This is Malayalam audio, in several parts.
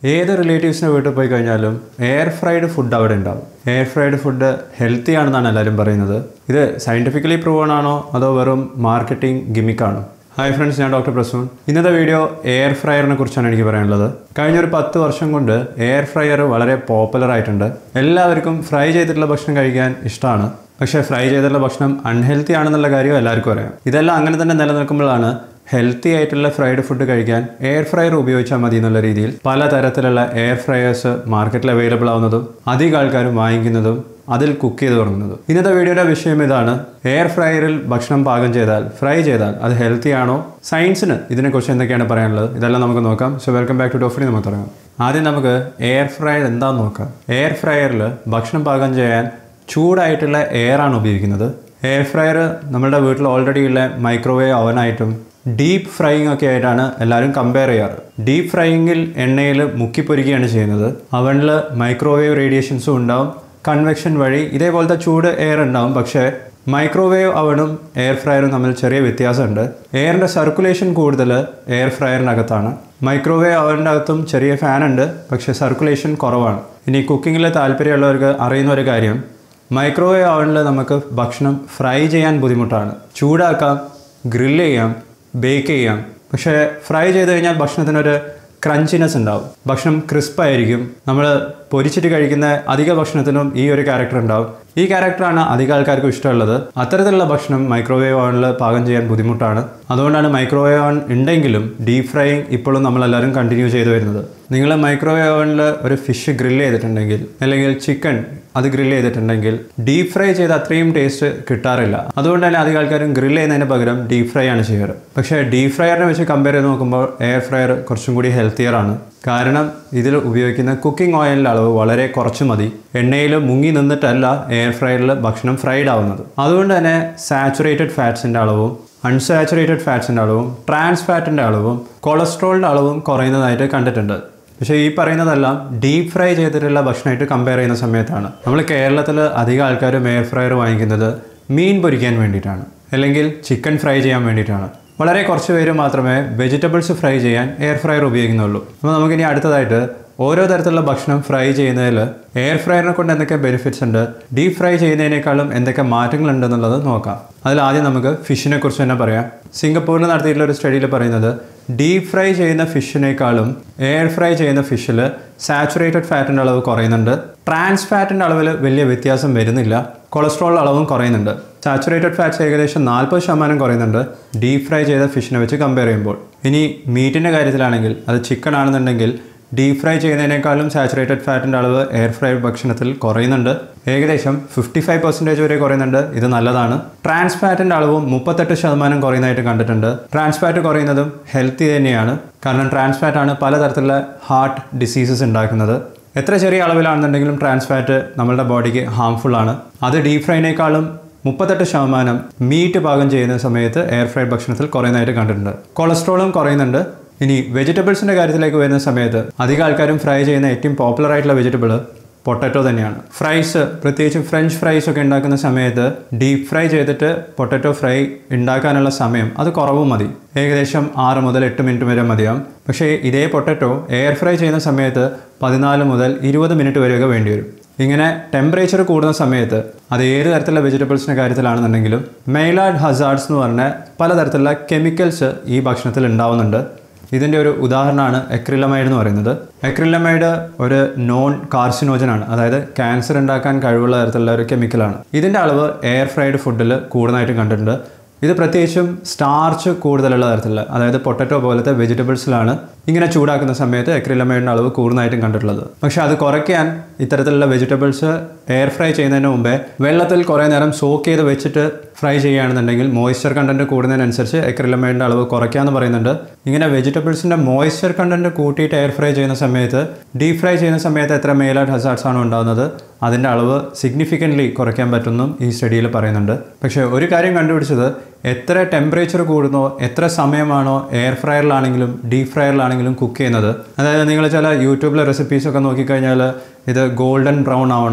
ഏത് റിലേറ്റീവ്സിൻ്റെ വീട്ടിൽ പോയി കഴിഞ്ഞാലും എയർ ഫ്രൈഡ് ഫുഡ് അവിടെ ഉണ്ടാവും എയർ ഫ്രൈഡ് ഫുഡ് ഹെൽത്തി ആണെന്നാണ് എല്ലാവരും പറയുന്നത് ഇത് സയൻറ്റിഫിക്കലി പ്രൂവൺ ആണോ അതോ വെറും മാർക്കറ്റിംഗ് ഗിമിക്കാണോ ഹായ് ഫ്രണ്ട്സ് ഞാൻ ഡോക്ടർ പ്രസൂൺ ഇന്നത്തെ വീഡിയോ എയർ ഫ്രയറിനെ കുറിച്ചാണ് എനിക്ക് പറയാനുള്ളത് കഴിഞ്ഞൊരു പത്ത് വർഷം കൊണ്ട് എയർ ഫ്രയർ വളരെ പോപ്പുലർ ആയിട്ടുണ്ട് എല്ലാവർക്കും ഫ്രൈ ചെയ്തിട്ടുള്ള ഭക്ഷണം കഴിക്കാൻ ഇഷ്ടമാണ് പക്ഷേ ഫ്രൈ ചെയ്തിട്ടുള്ള ഭക്ഷണം അൺഹെൽത്തി ആണെന്നുള്ള കാര്യം എല്ലാവർക്കും അറിയാം ഇതെല്ലാം അങ്ങനെ തന്നെ നിലനിൽക്കുമ്പോഴാണ് ഹെൽത്തി ആയിട്ടുള്ള ഫ്രൈഡ് ഫുഡ് കഴിക്കാൻ എയർ ഫ്രയർ ഉപയോഗിച്ചാൽ മതി എന്നുള്ള രീതിയിൽ പല തരത്തിലുള്ള എയർ ഫ്രയേഴ്സ് മാർക്കറ്റിൽ അവൈലബിൾ ആവുന്നതും അധികം ആൾക്കാരും വാങ്ങിക്കുന്നതും അതിൽ കുക്ക് ചെയ്ത് തുടങ്ങുന്നതും ഇന്നത്തെ വീഡിയോയുടെ വിഷയം ഇതാണ് എയർ ഫ്രയറിൽ ഭക്ഷണം പാകം ചെയ്താൽ ഫ്രൈ ചെയ്താൽ അത് ഹെൽത്തി ആണോ സയൻസിന് ഇതിനെക്കുറിച്ച് എന്തൊക്കെയാണ് പറയാനുള്ളത് ഇതെല്ലാം നമുക്ക് നോക്കാം സോ വെൽക്കം ബാക്ക് ടു ടോഫിനി നമുക്ക് തുടങ്ങാം ആദ്യം നമുക്ക് എയർ ഫ്രയർ എന്താണെന്ന് നോക്കാം എയർ ഫ്രയറിൽ ഭക്ഷണം പാകം ചെയ്യാൻ ചൂടായിട്ടുള്ള എയർ ആണ് ഉപയോഗിക്കുന്നത് എയർ ഫ്രയർ നമ്മുടെ വീട്ടിൽ ഓൾറെഡി ഉള്ള മൈക്രോവേവ് ഓവനായിട്ടും ഡീപ്പ് ഫ്രൈയിങ് ഒക്കെ ആയിട്ടാണ് എല്ലാവരും കമ്പയർ ചെയ്യാറ് ഡീപ്പ് ഫ്രൈയിങ്ങിൽ എണ്ണയിൽ മുക്കിപ്പൊരിക്കുകയാണ് ചെയ്യുന്നത് അവനിൽ മൈക്രോവേവ് റേഡിയേഷൻസും ഉണ്ടാവും കൺവെക്ഷൻ വഴി ഇതേപോലത്തെ ചൂട് എയർ ഉണ്ടാവും പക്ഷേ മൈക്രോവേവ് അവനും എയർ ഫ്രയറും തമ്മിൽ ചെറിയ വ്യത്യാസമുണ്ട് എയറിൻ്റെ സർക്കുലേഷൻ കൂടുതൽ എയർ ഫ്രയറിനകത്താണ് മൈക്രോവേവ് അവൻ്റെ അകത്തും ചെറിയ ഫാൻ ഉണ്ട് പക്ഷേ സർക്കുലേഷൻ കുറവാണ് ഇനി കുക്കിങ്ങിൽ താല്പര്യമുള്ളവർക്ക് അറിയുന്ന ഒരു കാര്യം മൈക്രോവേവ് അവനിൽ നമുക്ക് ഭക്ഷണം ഫ്രൈ ചെയ്യാൻ ബുദ്ധിമുട്ടാണ് ചൂടാക്കാം ഗ്രില്ല് ചെയ്യാം ബേക്ക് ചെയ്യാം പക്ഷേ ഫ്രൈ ചെയ്ത് കഴിഞ്ഞാൽ ഭക്ഷണത്തിനൊരു ക്രഞ്ചിനെസ് ഉണ്ടാവും ഭക്ഷണം ക്രിസ്പ് ആയിരിക്കും നമ്മൾ പൊരിച്ചിട്ട് കഴിക്കുന്ന അധിക ഭക്ഷണത്തിനും ഈ ഒരു ക്യാരക്ടർ ഉണ്ടാവും ഈ ക്യാരക്ടറാണ് അധിക ആൾക്കാർക്കും ഇഷ്ടമുള്ളത് അത്തരത്തിലുള്ള ഭക്ഷണം മൈക്രോവേവ് ഓവനിൽ പാകം ചെയ്യാൻ ബുദ്ധിമുട്ടാണ് അതുകൊണ്ടാണ് മൈക്രോവേവ് ഓവൻ ഉണ്ടെങ്കിലും ഡീപ് ഫ്രൈയിങ് ഇപ്പോഴും നമ്മളെല്ലാവരും കണ്ടിന്യൂ ചെയ്തു വരുന്നത് നിങ്ങൾ മൈക്രോവേവ് ഓവനിൽ ഒരു ഫിഷ് ഗ്രില്ല് ചെയ്തിട്ടുണ്ടെങ്കിൽ അല്ലെങ്കിൽ ചിക്കൻ അത് ഗ്രില്ല് ചെയ്തിട്ടുണ്ടെങ്കിൽ ഡീപ് ഫ്രൈ ചെയ്ത് അത്രയും ടേസ്റ്റ് കിട്ടാറില്ല അതുകൊണ്ട് തന്നെ അധികം ആൾക്കാരും ഗ്രില്ല് ചെയ്യുന്നതിന് പകരം ഡീപ് ഫ്രൈ ആണ് ചെയ്യാറ് പക്ഷേ ഡീപ് ഫ്രയറിനെ വെച്ച് കമ്പയർ ചെയ്ത് നോക്കുമ്പോൾ എയർ ഫ്രയർ കുറച്ചും കൂടി ഹെൽത്തിയർ ആണ് കാരണം ഇതിൽ ഉപയോഗിക്കുന്ന കുക്കിംഗ് ഓയിലിൻ്റെ അളവ് വളരെ കുറച്ച് മതി എണ്ണയിൽ മുങ്ങി നിന്നിട്ടല്ല എയർ ഫ്രയറിൽ ഭക്ഷണം ഫ്രൈഡ് ആവുന്നത് അതുകൊണ്ട് തന്നെ സാച്ചുറേറ്റഡ് ഫാറ്റ്സിൻ്റെ അളവും അൺസാച്ചുറേറ്റഡ് ഫാറ്റ്സിൻ്റെ അളവും ട്രാൻസ് ഫാറ്റിൻ്റെ അളവും കൊളസ്ട്രോളിൻ്റെ അളവും കുറയുന്നതായിട്ട് കണ്ടിട്ടുണ്ട് പക്ഷേ ഈ പറയുന്നതെല്ലാം ഡീപ്പ് ഫ്രൈ ചെയ്തിട്ടുള്ള ഭക്ഷണമായിട്ട് കമ്പയർ ചെയ്യുന്ന സമയത്താണ് നമ്മൾ കേരളത്തിൽ അധികം ആൾക്കാരും എയർ ഫ്രയർ വാങ്ങിക്കുന്നത് മീൻ പൊരിക്കാൻ വേണ്ടിയിട്ടാണ് അല്ലെങ്കിൽ ചിക്കൻ ഫ്രൈ ചെയ്യാൻ വേണ്ടിയിട്ടാണ് വളരെ കുറച്ച് പേര് മാത്രമേ വെജിറ്റബിൾസ് ഫ്രൈ ചെയ്യാൻ എയർ ഫ്രയർ ഉപയോഗിക്കുന്നുള്ളൂ അപ്പോൾ നമുക്കിനി അടുത്തതായിട്ട് ഓരോ തരത്തിലുള്ള ഭക്ഷണം ഫ്രൈ ചെയ്യുന്നതിൽ എയർ ഫ്രയറിനെ കൊണ്ട് എന്തൊക്കെ ബെനിഫിറ്റ്സ് ഉണ്ട് ഡീപ്പ് ഫ്രൈ ചെയ്യുന്നതിനേക്കാളും എന്തൊക്കെ മാറ്റങ്ങളുണ്ട് എന്നുള്ളത് നോക്കാം അതിൽ ആദ്യം നമുക്ക് ഫിഷിനെ കുറിച്ച് തന്നെ പറയാം സിംഗപ്പൂരിൽ നടത്തിയിട്ടുള്ള ഒരു സ്റ്റഡിയിൽ പറയുന്നത് ഡീപ്പ് ഫ്രൈ ചെയ്യുന്ന ഫിഷിനേക്കാളും എയർ ഫ്രൈ ചെയ്യുന്ന ഫിഷിൽ സാച്ചുറേറ്റഡ് ഫാറ്റിൻ്റെ അളവ് കുറയുന്നുണ്ട് ട്രാൻസ് ഫാറ്റിൻ്റെ അളവിൽ വലിയ വ്യത്യാസം വരുന്നില്ല കൊളസ്ട്രോൾ അളവും കുറയുന്നുണ്ട് സാച്ചുറേറ്റഡ് ഫാറ്റ്സ് ഏകദേശം നാൽപ്പത് ശതമാനം കുറയുന്നുണ്ട് ഡീപ്പ് ഫ്രൈ ചെയ്ത ഫിഷിനെ വെച്ച് കമ്പയർ ചെയ്യുമ്പോൾ ഇനി മീറ്റിൻ്റെ കാര്യത്തിലാണെങ്കിൽ അത് ചിക്കൻ ആണെന്നുണ്ടെങ്കിൽ ഡീപ്പ് ഫ്രൈ ചെയ്യുന്നതിനേക്കാളും സാച്ചുറേറ്റഡ് ഫാറ്റിൻ്റെ അളവ് എയർ ഫ്രൈ ഭക്ഷണത്തിൽ കുറയുന്നുണ്ട് ഏകദേശം ഫിഫ്റ്റി ഫൈവ് പെർസെൻറ്റേജ് വരെ കുറയുന്നുണ്ട് ഇത് നല്ലതാണ് ട്രാൻസ് ഫാറ്റിൻ്റെ അളവും മുപ്പത്തെട്ട് ശതമാനം കുറയുന്നതായിട്ട് കണ്ടിട്ടുണ്ട് ട്രാൻസ് ഫാറ്റ് കുറയുന്നതും ഹെൽത്തി തന്നെയാണ് കാരണം ട്രാൻസ് ഫാറ്റ് ആണ് പലതരത്തിലുള്ള ഹാർട്ട് ഡിസീസസ് ഉണ്ടാക്കുന്നത് എത്ര ചെറിയ അളവിലാണെന്നുണ്ടെങ്കിലും ട്രാൻസ് ഫാറ്റ് നമ്മളുടെ ബോഡിക്ക് ഹാംഫുൾ ആണ് അത് ഡീപ് ഫ്രൈനേക്കാളും മുപ്പത്തെട്ട് ശതമാനം മീറ്റ് പാകം ചെയ്യുന്ന സമയത്ത് എയർ ഫ്രൈഡ് ഭക്ഷണത്തിൽ കുറയുന്നതായിട്ട് കണ്ടിട്ടുണ്ട് കൊളസ്ട്രോളും കുറയുന്നുണ്ട് ഇനി വെജിറ്റബിൾസിൻ്റെ കാര്യത്തിലേക്ക് വരുന്ന സമയത്ത് അധികം ആൾക്കാരും ഫ്രൈ ചെയ്യുന്ന ഏറ്റവും പോപ്പുലർ ആയിട്ടുള്ള വെജിറ്റബിൾ പൊട്ടറ്റോ തന്നെയാണ് ഫ്രൈസ് പ്രത്യേകിച്ച് ഫ്രഞ്ച് ഫ്രൈസ് ഒക്കെ ഉണ്ടാക്കുന്ന സമയത്ത് ഡീപ്പ് ഫ്രൈ ചെയ്തിട്ട് പൊട്ടറ്റോ ഫ്രൈ ഉണ്ടാക്കാനുള്ള സമയം അത് കുറവ് മതി ഏകദേശം ആറ് മുതൽ എട്ട് മിനിറ്റ് വരെ മതിയാവും പക്ഷേ ഇതേ പൊട്ടറ്റോ എയർ ഫ്രൈ ചെയ്യുന്ന സമയത്ത് പതിനാല് മുതൽ ഇരുപത് മിനിറ്റ് വരെയൊക്കെ വേണ്ടിവരും ഇങ്ങനെ ടെമ്പറേച്ചർ കൂടുന്ന സമയത്ത് അത് ഏത് തരത്തിലുള്ള വെജിറ്റബിൾസിൻ്റെ കാര്യത്തിലാണെന്നുണ്ടെങ്കിലും മെയിലാഡ് ഹസാർഡ്സ് എന്ന് പറഞ്ഞ പലതരത്തിലുള്ള കെമിക്കൽസ് ഈ ഭക്ഷണത്തിൽ ഉണ്ടാവുന്നുണ്ട് ഇതിൻ്റെ ഒരു ഉദാഹരണമാണ് എക്രിലമൈഡ് എന്ന് പറയുന്നത് എക്രിലമൈഡ് ഒരു നോൺ കാർസിനോജനാണ് അതായത് ക്യാൻസർ ഉണ്ടാക്കാൻ കഴിവുള്ള തരത്തിലുള്ള ഒരു കെമിക്കലാണ് ഇതിൻ്റെ അളവ് എയർ ഫ്രൈഡ് ഫുഡിൽ കൂടുതലായിട്ടും കണ്ടിട്ടുണ്ട് ഇത് പ്രത്യേകിച്ചും സ്റ്റാർച്ച് കൂടുതലുള്ള തരത്തിലുള്ള അതായത് പൊട്ടറ്റോ പോലത്തെ വെജിറ്റബിൾസിലാണ് ഇങ്ങനെ ചൂടാക്കുന്ന സമയത്ത് എക്രിലമൈഡിൻ്റെ അളവ് കൂടുതലായിട്ടും കണ്ടിട്ടുള്ളത് പക്ഷേ അത് കുറയ്ക്കാൻ ഇത്തരത്തിലുള്ള വെജിറ്റബിൾസ് എയർ ഫ്രൈ ചെയ്യുന്നതിന് മുമ്പേ വെള്ളത്തിൽ കുറേ നേരം സോക്ക് ചെയ്ത് വെച്ചിട്ട് ഫ്രൈ ചെയ്യുകയാണെന്നുണ്ടെങ്കിൽ മോയ്സ്ചർ കണ്ടൻറ്റ് കൂടുന്നതിനനുസരിച്ച് എക്രിലമൈഡിൻ്റെ അളവ് കുറയ്ക്കാമെന്ന് പറയുന്നുണ്ട് ഇങ്ങനെ വെജിറ്റബിൾസിൻ്റെ മോയ്സ്ചർ കണ്ടൻറ്റ് കൂട്ടിയിട്ട് എയർ ഫ്രൈ ചെയ്യുന്ന സമയത്ത് ഡീപ് ഫ്രൈ ചെയ്യുന്ന സമയത്ത് എത്ര മെയിലായിട്ട് ഹസാർട്സ് ആണ് ഉണ്ടാകുന്നത് അതിൻ്റെ അളവ് സിഗ്നിഫിക്കൻ്റ്ലി കുറയ്ക്കാൻ പറ്റുമെന്നും ഈ സ്റ്റഡിയിൽ പറയുന്നുണ്ട് പക്ഷേ ഒരു കാര്യം കണ്ടുപിടിച്ചത് എത്ര ടെമ്പറേച്ചർ കൂടുന്നോ എത്ര സമയമാണോ എയർ ഫ്രയറിലാണെങ്കിലും ഡീപ് ഫ്രയറിലാണെങ്കിലും കുക്ക് ചെയ്യുന്നത് അതായത് നിങ്ങൾ ചില യൂട്യൂബിലെ റെസിപ്പീസൊക്കെ നോക്കിക്കഴിഞ്ഞാൽ ഇത് ഗോൾഡൻ ബ്രൗൺ ആവണം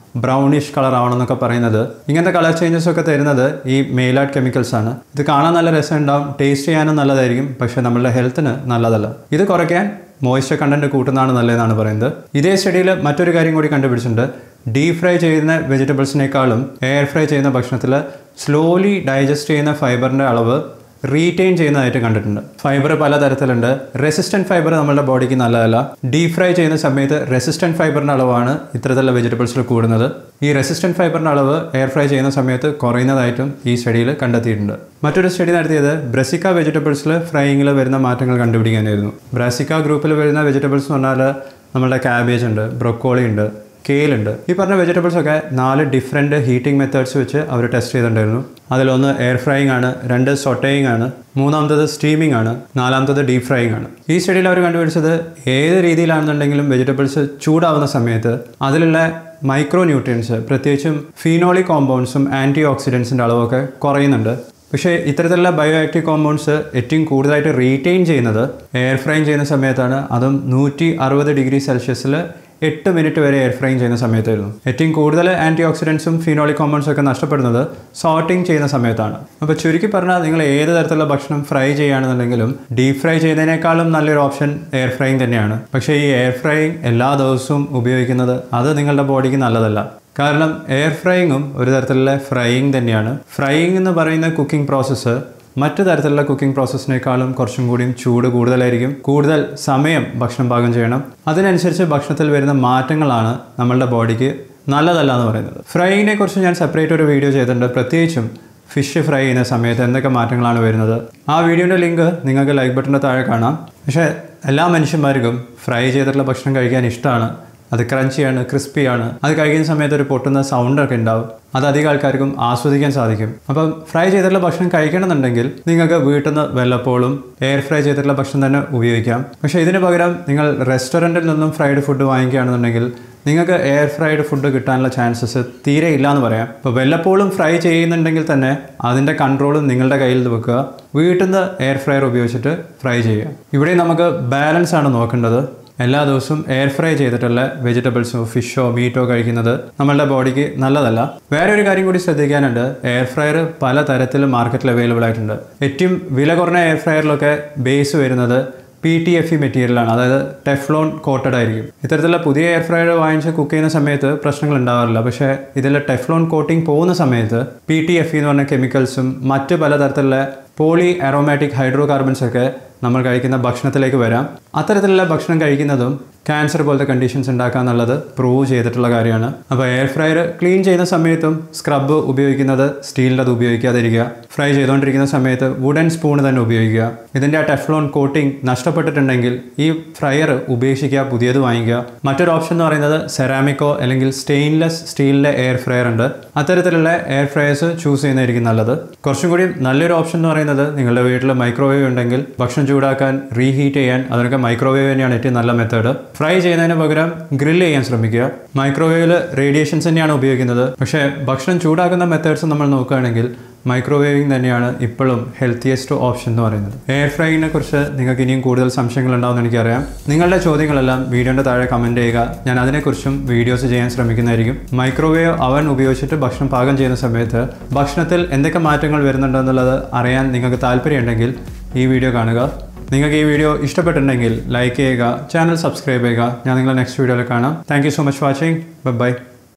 ബ്രൗണിഷ് കളർ ആവണമെന്നൊക്കെ പറയുന്നത് ഇങ്ങനത്തെ കളർ ചേഞ്ചസ് ഒക്കെ തരുന്നത് ഈ മെയിലാഡ് കെമിക്കൽസ് ആണ് ഇത് കാണാൻ നല്ല രസം ഉണ്ടാവും ടേസ്റ്റ് ചെയ്യാനും നല്ലതായിരിക്കും പക്ഷേ നമ്മളുടെ ഹെൽത്തിന് നല്ലതല്ല ഇത് കുറയ്ക്കാൻ മോയ്സ്ചർ കണ്ടന്റ് കൂട്ടുന്നതാണ് നല്ലതെന്നാണ് പറയുന്നത് ഇതേ സ്റ്റഡിയിൽ മറ്റൊരു കാര്യം കൂടി കണ്ടുപിടിച്ചിട്ടുണ്ട് ഡീപ് ഫ്രൈ ചെയ്യുന്ന വെജിറ്റബിൾസിനേക്കാളും എയർ ഫ്രൈ ചെയ്യുന്ന ഭക്ഷണത്തിൽ സ്ലോലി ഡൈജസ്റ്റ് ചെയ്യുന്ന ഫൈബറിൻ്റെ അളവ് റീറ്റെയിൻ ചെയ്യുന്നതായിട്ട് കണ്ടിട്ടുണ്ട് ഫൈബർ പലതരത്തിലുണ്ട് റെസിസ്റ്റന്റ് ഫൈബർ നമ്മുടെ ബോഡിക്ക് നല്ലതല്ല ഡീപ് ഫ്രൈ ചെയ്യുന്ന സമയത്ത് റെസിസ്റ്റന്റ് ഫൈബറിൻ്റെ അളവാണ് ഇത്തരത്തിലുള്ള വെജിറ്റബിൾസിൽ കൂടുന്നത് ഈ റെസിസ്റ്റന്റ് ഫൈബറിൻ്റെ അളവ് എയർ ഫ്രൈ ചെയ്യുന്ന സമയത്ത് കുറയുന്നതായിട്ടും ഈ സ്റ്റഡിയിൽ കണ്ടെത്തിയിട്ടുണ്ട് മറ്റൊരു സ്റ്റഡി നടത്തിയത് ബ്രസിക്ക വെജിറ്റബിൾസിൽ ഫ്രൈയിങ്ങിൽ വരുന്ന മാറ്റങ്ങൾ കണ്ടുപിടിക്കാനായിരുന്നു ബ്രസിക്ക ഗ്രൂപ്പിൽ വരുന്ന വെജിറ്റബിൾസ് എന്ന് പറഞ്ഞാൽ നമ്മുടെ കാബേജ് ഉണ്ട് ബ്രൊക്കോളി ഉണ്ട് കേലുണ്ട് ഈ പറഞ്ഞ വെജിറ്റബിൾസ് ഒക്കെ നാല് ഡിഫറെൻറ്റ് ഹീറ്റിംഗ് മെത്തേഡ്സ് വെച്ച് അവർ ടെസ്റ്റ് ചെയ്തിട്ടുണ്ടായിരുന്നു അതിലൊന്ന് എയർ ഫ്രൈയിങ് ആണ് രണ്ട് സൊട്ടയിങ് ആണ് മൂന്നാമത്തത് സ്റ്റീമിംഗ് ആണ് നാലാമത്തത് ഡീപ് ഫ്രൈയിങ് ആണ് ഈ സ്റ്റഡിയിൽ അവർ കണ്ടുപിടിച്ചത് ഏത് രീതിയിലാണെന്നുണ്ടെങ്കിലും വെജിറ്റബിൾസ് ചൂടാവുന്ന സമയത്ത് അതിലുള്ള മൈക്രോ ന്യൂട്രിയൻസ് പ്രത്യേകിച്ചും ഫീനോളി കോമ്പൗണ്ട്സും ആൻറ്റി ഓക്സിഡൻസിൻ്റെ അളവൊക്കെ കുറയുന്നുണ്ട് പക്ഷേ ഇത്തരത്തിലുള്ള ബയോ ആക്റ്റീവ് കോമ്പൗണ്ട്സ് ഏറ്റവും കൂടുതലായിട്ട് റീറ്റെയിൻ ചെയ്യുന്നത് എയർ ഫ്രൈ ചെയ്യുന്ന സമയത്താണ് അതും നൂറ്റി അറുപത് ഡിഗ്രി സെൽഷ്യസിൽ എട്ട് മിനിറ്റ് വരെ എയർ ഫ്രൈ ചെയ്യുന്ന സമയത്തായിരുന്നു ഏറ്റവും കൂടുതൽ ആൻറ്റി ഓക്സിഡൻസും ഫിനോളിക് കോമ്പൗണ്ട്സും ഒക്കെ നഷ്ടപ്പെടുന്നത് സോർട്ടിങ് ചെയ്യുന്ന സമയത്താണ് അപ്പോൾ ചുരുക്കി പറഞ്ഞാൽ നിങ്ങൾ ഏത് തരത്തിലുള്ള ഭക്ഷണം ഫ്രൈ ചെയ്യുകയാണെന്നുണ്ടെങ്കിലും ഡീപ് ഫ്രൈ ചെയ്യുന്നതിനേക്കാളും നല്ലൊരു ഓപ്ഷൻ എയർ ഫ്രൈയിങ് തന്നെയാണ് പക്ഷേ ഈ എയർ ഫ്രൈയിങ് എല്ലാ ദിവസവും ഉപയോഗിക്കുന്നത് അത് നിങ്ങളുടെ ബോഡിക്ക് നല്ലതല്ല കാരണം എയർ ഫ്രൈയിങ്ങും ഒരു തരത്തിലുള്ള ഫ്രൈയിങ് തന്നെയാണ് ഫ്രൈയിങ് എന്ന് പറയുന്ന കുക്കിംഗ് പ്രോസസ്സ് മറ്റു തരത്തിലുള്ള കുക്കിംഗ് പ്രോസസ്സിനേക്കാളും കുറച്ചും കൂടിയും ചൂട് കൂടുതലായിരിക്കും കൂടുതൽ സമയം ഭക്ഷണം പാകം ചെയ്യണം അതിനനുസരിച്ച് ഭക്ഷണത്തിൽ വരുന്ന മാറ്റങ്ങളാണ് നമ്മളുടെ ബോഡിക്ക് നല്ലതല്ല എന്ന് പറയുന്നത് ഫ്രൈയിങ്ങിനെ കുറിച്ച് ഞാൻ സെപ്പറേറ്റ് ഒരു വീഡിയോ ചെയ്തിട്ടുണ്ട് പ്രത്യേകിച്ചും ഫിഷ് ഫ്രൈ ചെയ്യുന്ന സമയത്ത് എന്തൊക്കെ മാറ്റങ്ങളാണ് വരുന്നത് ആ വീഡിയോൻ്റെ ലിങ്ക് നിങ്ങൾക്ക് ലൈക്ക് ബട്ടൻ്റെ താഴെ കാണാം പക്ഷേ എല്ലാ മനുഷ്യന്മാർക്കും ഫ്രൈ ചെയ്തിട്ടുള്ള ഭക്ഷണം കഴിക്കാൻ ഇഷ്ടമാണ് അത് ക്രഞ്ചിയാണ് ക്രിസ്പിയാണ് അത് കഴിക്കുന്ന സമയത്ത് ഒരു പൊട്ടുന്ന സൗണ്ടൊക്കെ ഉണ്ടാവും അത് അധികം ആൾക്കാർക്കും ആസ്വദിക്കാൻ സാധിക്കും അപ്പം ഫ്രൈ ചെയ്തിട്ടുള്ള ഭക്ഷണം കഴിക്കണമെന്നുണ്ടെങ്കിൽ നിങ്ങൾക്ക് വീട്ടിൽ നിന്ന് വല്ലപ്പോഴും എയർ ഫ്രൈ ചെയ്തിട്ടുള്ള ഭക്ഷണം തന്നെ ഉപയോഗിക്കാം പക്ഷേ ഇതിന് പകരം നിങ്ങൾ റെസ്റ്റോറൻറ്റിൽ നിന്നും ഫ്രൈഡ് ഫുഡ് വാങ്ങിക്കുകയാണെന്നുണ്ടെങ്കിൽ നിങ്ങൾക്ക് എയർ ഫ്രൈഡ് ഫുഡ് കിട്ടാനുള്ള ചാൻസസ് തീരെ ഇല്ല എന്ന് പറയാം ഇപ്പോൾ വല്ലപ്പോഴും ഫ്രൈ ചെയ്യുന്നുണ്ടെങ്കിൽ തന്നെ അതിൻ്റെ കൺട്രോളും നിങ്ങളുടെ കയ്യിൽ വെക്കുക വീട്ടിൽ നിന്ന് എയർ ഫ്രയർ ഉപയോഗിച്ചിട്ട് ഫ്രൈ ചെയ്യുക ഇവിടെ നമുക്ക് ബാലൻസ് ആണ് നോക്കേണ്ടത് എല്ലാ ദിവസവും എയർ ഫ്രൈ ചെയ്തിട്ടുള്ള വെജിറ്റബിൾസോ ഫിഷോ മീറ്റോ കഴിക്കുന്നത് നമ്മളുടെ ബോഡിക്ക് നല്ലതല്ല വേറെ ഒരു കാര്യം കൂടി ശ്രദ്ധിക്കാനുണ്ട് എയർ ഫ്രയർ പല തരത്തിൽ മാർക്കറ്റിൽ അവൈലബിൾ ആയിട്ടുണ്ട് ഏറ്റവും വില കുറഞ്ഞ എയർ ഫ്രയറിലൊക്കെ ബേസ് വരുന്നത് പി ടി എഫ് ഇ മെറ്റീരിയലാണ് അതായത് ടെഫ്ലോൺ കോട്ടഡ് ആയിരിക്കും ഇത്തരത്തിലുള്ള പുതിയ എയർ ഫ്രയർ വാങ്ങിച്ച് കുക്ക് ചെയ്യുന്ന സമയത്ത് പ്രശ്നങ്ങൾ ഉണ്ടാവാറില്ല പക്ഷേ ഇതിൽ ടെഫ്ലോൺ കോട്ടിംഗ് പോകുന്ന സമയത്ത് പി ടി എഫ് ഇ എന്ന് പറഞ്ഞ കെമിക്കൽസും മറ്റ് പലതരത്തിലുള്ള പോളി അറോമാറ്റിക് ഹൈഡ്രോ കാർബൺസ് ഒക്കെ നമ്മൾ കഴിക്കുന്ന ഭക്ഷണത്തിലേക്ക് വരാം അത്തരത്തിലുള്ള ഭക്ഷണം കഴിക്കുന്നതും ക്യാൻസർ പോലത്തെ കണ്ടീഷൻസ് ഉണ്ടാക്കുക എന്നുള്ളത് പ്രൂവ് ചെയ്തിട്ടുള്ള കാര്യമാണ് അപ്പോൾ എയർ ഫ്രയർ ക്ലീൻ ചെയ്യുന്ന സമയത്തും സ്ക്രബ് ഉപയോഗിക്കുന്നത് സ്റ്റീലിൻ്റെ അത് ഉപയോഗിക്കാതിരിക്കുക ഫ്രൈ ചെയ്തുകൊണ്ടിരിക്കുന്ന സമയത്ത് വുഡൻ സ്പൂൺ തന്നെ ഉപയോഗിക്കുക ഇതിൻ്റെ ആ ടെഫ്ലോൺ കോട്ടിംഗ് നഷ്ടപ്പെട്ടിട്ടുണ്ടെങ്കിൽ ഈ ഫ്രയർ ഉപേക്ഷിക്കുക പുതിയത് വാങ്ങിക്കുക മറ്റൊരു ഓപ്ഷൻ എന്ന് പറയുന്നത് സെറാമിക്കോ അല്ലെങ്കിൽ സ്റ്റെയിൻലെസ് സ്റ്റീലിൻ്റെ എയർ ഫ്രയർ ഉണ്ട് അത്തരത്തിലുള്ള എയർ ഫ്രയേഴ്സ് ചൂസ് ചെയ്യുന്നതായിരിക്കും നല്ലത് കുറച്ചും കൂടി നല്ലൊരു ഓപ്ഷൻ എന്ന് പറയുന്നത് നിങ്ങളുടെ വീട്ടിൽ മൈക്രോവേവ് ഉണ്ടെങ്കിൽ ഭക്ഷണം ചൂടാക്കാൻ റീഹീറ്റ് ചെയ്യാൻ അതിനൊക്കെ മൈക്രോവേവ് തന്നെയാണ് ഏറ്റവും നല്ല മെത്തേഡ് ഫ്രൈ ചെയ്യുന്നതിന് പകരം ഗ്രിൽ ചെയ്യാൻ ശ്രമിക്കുക മൈക്രോവേവിൽ റേഡിയേഷൻസ് തന്നെയാണ് ഉപയോഗിക്കുന്നത് പക്ഷേ ഭക്ഷണം ചൂടാക്കുന്ന മെത്തേഡ്സ് നമ്മൾ നോക്കുകയാണെങ്കിൽ മൈക്രോവേവിംഗ് തന്നെയാണ് ഇപ്പോഴും ഹെൽത്തിയസ്റ്റ് ഓപ്ഷൻ എന്ന് പറയുന്നത് എയർ ഫ്രൈയിനെ കുറിച്ച് നിങ്ങൾക്ക് ഇനിയും കൂടുതൽ സംശയങ്ങൾ ഉണ്ടാവുമെന്ന് എനിക്കറിയാം നിങ്ങളുടെ ചോദ്യങ്ങളെല്ലാം വീഡിയോൻ്റെ താഴെ കമൻറ്റ് ചെയ്യുക ഞാൻ അതിനെക്കുറിച്ചും വീഡിയോസ് ചെയ്യാൻ ശ്രമിക്കുന്നതായിരിക്കും മൈക്രോവേവ് അവൻ ഉപയോഗിച്ചിട്ട് ഭക്ഷണം പാകം ചെയ്യുന്ന സമയത്ത് ഭക്ഷണത്തിൽ എന്തൊക്കെ മാറ്റങ്ങൾ വരുന്നുണ്ടെന്നുള്ളത് അറിയാൻ നിങ്ങൾക്ക് താല്പര്യമുണ്ടെങ്കിൽ ഈ വീഡിയോ കാണുക നിങ്ങൾക്ക് ഈ വീഡിയോ ഇഷ്ടപ്പെട്ടിട്ടുണ്ടെങ്കിൽ ലൈക്ക് ചെയ്യുക ചാനൽ സബ്സ്ക്രൈബ് ചെയ്യുക ഞാൻ നിങ്ങളെ നെക്സ്റ്റ് വീഡിയോയിൽ കാണാം thank you so much watching by